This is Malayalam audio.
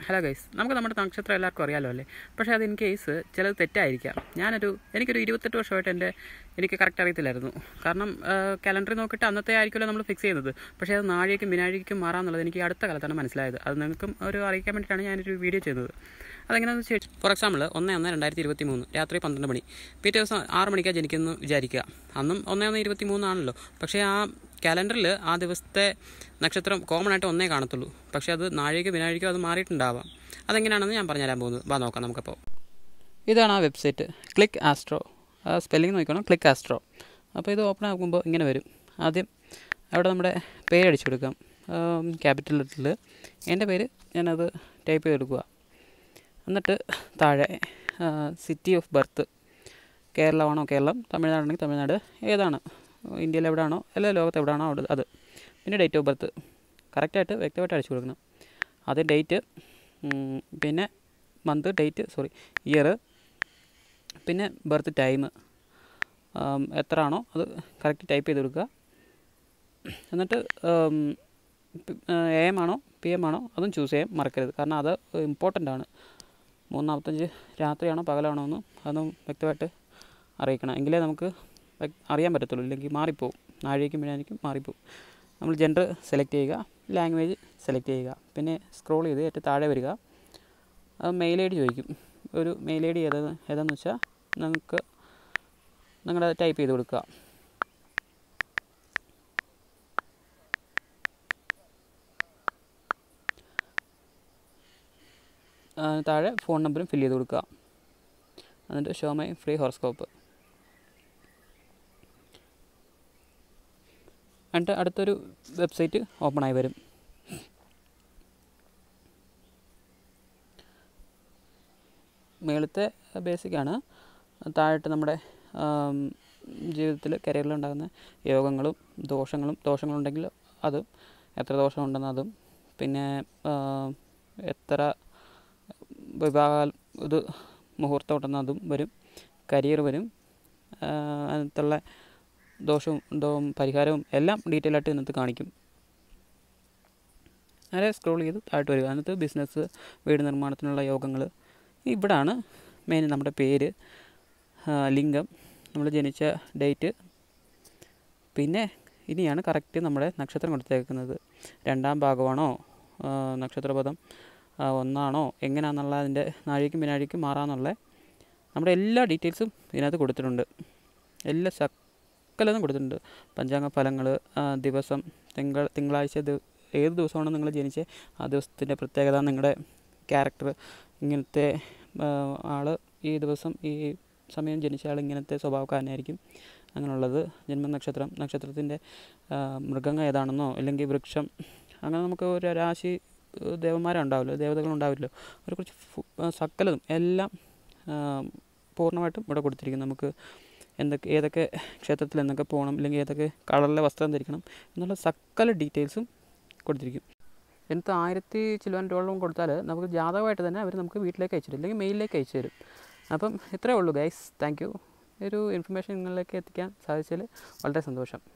ഹലോ ഗൈസ് നമുക്ക് നമ്മുടെ നക്ഷത്രം എല്ലാവർക്കും അറിയാലോ അല്ലേ പക്ഷേ അത് ഇൻ കേസ് ചിലത് തെറ്റായിരിക്കാം ഞാനൊരു എനിക്കൊരു ഇരുപത്തെട്ട് വർഷമായിട്ട് എൻ്റെ എനിക്ക് കറക്റ്റ് അറിയത്തില്ലായിരുന്നു കാരണം കലണ്ടറിൽ നോക്കിയിട്ട് അന്നത്തെ ആയിരിക്കുമല്ലോ നമ്മൾ ഫിക്സ് ചെയ്യുന്നത് പക്ഷേ അത് നാഴികയ്ക്കും വിനാഴികയ്ക്കും മാറാമെന്നുള്ളത് എനിക്ക് അടുത്ത കാലത്താണ് മനസ്സിലായത് അത് നിങ്ങൾക്കും ഒരു അറിയിക്കാൻ വേണ്ടിയിട്ടാണ് ഞാനൊരു വീഡിയോ ചെയ്തത് അതെങ്ങനെയാണെന്ന് വെച്ചാൽ ഫോർ എക്സാമ്പിൾ ഒന്ന് ഒന്ന് രണ്ടായിരത്തി ഇരുപത്തി മൂന്ന് രാത്രി പന്ത്രണ്ട് മണി പിറ്റേ ദിവസം ആറ് മണിക്കാണ് ജനിക്കുന്നു വിചാരിക്കുക അന്നും ഒന്ന് ഒന്ന് ഇരുപത്തി മൂന്നാണല്ലോ പക്ഷേ ആ കാലണ്ടറിൽ ആ ദിവസത്തെ നക്ഷത്രം കോമൺ ആയിട്ട് ഒന്നേ കാണത്തുള്ളൂ പക്ഷേ അത് നാഴിക വിനാഴികയോ അത് മാറിയിട്ടുണ്ടാവാം അതെങ്ങനെയാണെന്ന് ഞാൻ പറഞ്ഞുതരാൻ പോകുന്നത് വാ നോക്കാം നമുക്കപ്പോൾ ഇതാണ് ആ വെബ്സൈറ്റ് ക്ലിക്ക് ആസ്ട്രോ ആ സ്പെല്ലിംഗ് നോക്കണം ക്ലിക്ക് ആസ്ട്രോ അപ്പോൾ ഇത് ഓപ്പൺ ആക്കുമ്പോൾ ഇങ്ങനെ വരും ആദ്യം അവിടെ നമ്മുടെ പേര് അടിച്ചു കൊടുക്കാം ക്യാപിറ്റൽ ലെറ്ററിൽ എൻ്റെ പേര് ഞാനത് ടൈപ്പ് ചെയ്തെടുക്കുക എന്നിട്ട് താഴെ സിറ്റി ഓഫ് ബർത്ത് കേരളമാണോ കേരളം തമിഴ്നാടാണെങ്കിൽ തമിഴ്നാട് ഏതാണ് ഇന്ത്യയിൽ എവിടെയാണോ അല്ല ലോകത്ത് എവിടെയാണോ അവിടെ അത് പിന്നെ ഡേറ്റ് ഓഫ് ബർത്ത് കറക്റ്റായിട്ട് വ്യക്തമായിട്ട് അടിച്ചു കൊടുക്കണം അത് ഡേറ്റ് പിന്നെ മന്ത് ഡേറ്റ് സോറി ഇയർ പിന്നെ ബർത്ത് ടൈം എത്ര ആണോ അത് കറക്റ്റ് ടൈപ്പ് ചെയ്ത് കൊടുക്കുക എന്നിട്ട് എ എം ആണോ പി എം ആണോ അതും ചൂസ് ചെയ്യാൻ മറക്കരുത് കാരണം അത് ഇമ്പോർട്ടൻ്റ് ആണ് മൂന്ന് നാൽപ്പത്തഞ്ച് രാത്രിയാണോ പകലാണോ എന്ന് അതൊന്നും വ്യക്തമായിട്ട് അറിയിക്കണം എങ്കിലേ നമുക്ക് അറിയാൻ പറ്റത്തുള്ളൂ ഇല്ലെങ്കിൽ മാറിപ്പോവും നാഴികയ്ക്കും വിനാഴിക്കും മാറിപ്പോവും നമ്മൾ ജെൻഡർ സെലക്ട് ചെയ്യുക ലാംഗ്വേജ് സെലക്ട് ചെയ്യുക പിന്നെ സ്ക്രോൾ ചെയ്ത് ഏറ്റവും താഴെ വരിക അത് മെയിൽ ഐ ഡി ചോദിക്കും ഒരു മെയിൽ ഐ ഡി ഏതാ ഏതാണെന്ന് വെച്ചാൽ നിങ്ങൾക്ക് നിങ്ങളുടെ ടൈപ്പ് ചെയ്ത് കൊടുക്കുക താഴെ ഫോൺ നമ്പറും ഫില്ല് ചെയ്ത് കൊടുക്കുക എന്നിട്ട് ഷോ മൈ ഫ്രീ ഹോറോസ്കോപ്പ് എന്നിട്ട് അടുത്തൊരു വെബ്സൈറ്റ് ഓപ്പൺ ആയി വരും മേളത്തെ ബേസിക്കാണ് താഴോട്ട് നമ്മുടെ ജീവിതത്തിൽ കരിയറിലുണ്ടാകുന്ന യോഗങ്ങളും ദോഷങ്ങളും ദോഷങ്ങളുണ്ടെങ്കിൽ അതും എത്ര ദോഷമുണ്ടെന്ന് അതും പിന്നെ എത്ര വിവാഹ ഇത് മുഹൂർത്തം ഉണ്ടെന്ന് അതും വരും കരിയർ വരും അതിനകത്തുള്ള ദോഷവും ദോവും പരിഹാരവും എല്ലാം ഡീറ്റെയിൽ ആയിട്ട് ഇതിനകത്ത് കാണിക്കും നേരെ സ്ക്രോൾ ചെയ്ത് താഴോട്ട് വരിക അതിനകത്ത് ബിസിനസ് വീട് നിർമ്മാണത്തിനുള്ള യോഗങ്ങൾ ഇവിടാണ് മെയിൻ നമ്മുടെ പേര് ലിംഗം നമ്മൾ ജനിച്ച ഡേറ്റ് പിന്നെ ഇനിയാണ് കറക്റ്റ് നമ്മുടെ നക്ഷത്രം കൊടുത്തേക്കുന്നത് രണ്ടാം ഭാഗമാണോ നക്ഷത്രപദം ഒന്നാണോ എങ്ങനെയാണെന്നുള്ള അതിൻ്റെ നാഴിക്കും വിനാഴിക്കും മാറാന്നുള്ള നമ്മുടെ എല്ലാ ഡീറ്റെയിൽസും ഇതിനകത്ത് കൊടുത്തിട്ടുണ്ട് എല്ലാ സകലതും കൊടുത്തിട്ടുണ്ട് പഞ്ചാംഗ ഫലങ്ങൾ ദിവസം തിങ്കൾ തിങ്കളാഴ്ച ഏത് ദിവസമാണോ നിങ്ങൾ ജനിച്ച ആ ദിവസത്തിൻ്റെ പ്രത്യേകത നിങ്ങളുടെ ക്യാരക്ടർ ഇങ്ങനത്തെ ആൾ ഈ ദിവസം ഈ സമയം ജനിച്ച ആൾ ഇങ്ങനത്തെ സ്വഭാവക്കാരനായിരിക്കും അങ്ങനെയുള്ളത് ജന്മനക്ഷത്രം നക്ഷത്രത്തിൻ്റെ മൃഗങ്ങൾ ഏതാണെന്നോ അല്ലെങ്കിൽ വൃക്ഷം അങ്ങനെ നമുക്ക് ഒരു രാശി ദേവന്മാരുണ്ടാവില്ലോ ദേവതകളുണ്ടാവില്ലോ അവരെക്കുറിച്ച് സകലതും എല്ലാം പൂർണ്ണമായിട്ടും ഇവിടെ കൊടുത്തിരിക്കും നമുക്ക് എന്തൊക്കെ ഏതൊക്കെ ക്ഷേത്രത്തിൽ എന്തൊക്കെ പോകണം അല്ലെങ്കിൽ ഏതൊക്കെ കളറിലെ വസ്ത്രം ധരിക്കണം എന്നുള്ള സകല ഡീറ്റെയിൽസും കൊടുത്തിരിക്കും എന്നിട്ട് ആയിരത്തി ചില്ലുവാൻ രൂപയോളം കൊടുത്താൽ നമുക്ക് ജാതകമായിട്ട് തന്നെ അവർ നമുക്ക് വീട്ടിലേക്ക് അയച്ചു തരും അല്ലെങ്കിൽ മെയിലിലേക്ക് അയച്ചു തരും അപ്പം ഇത്രയേ ഉള്ളൂ ഗൈസ് താങ്ക് യു ഒരു ഇൻഫർമേഷൻ നിങ്ങളിലേക്ക് എത്തിക്കാൻ സാധിച്ചതിൽ വളരെ സന്തോഷം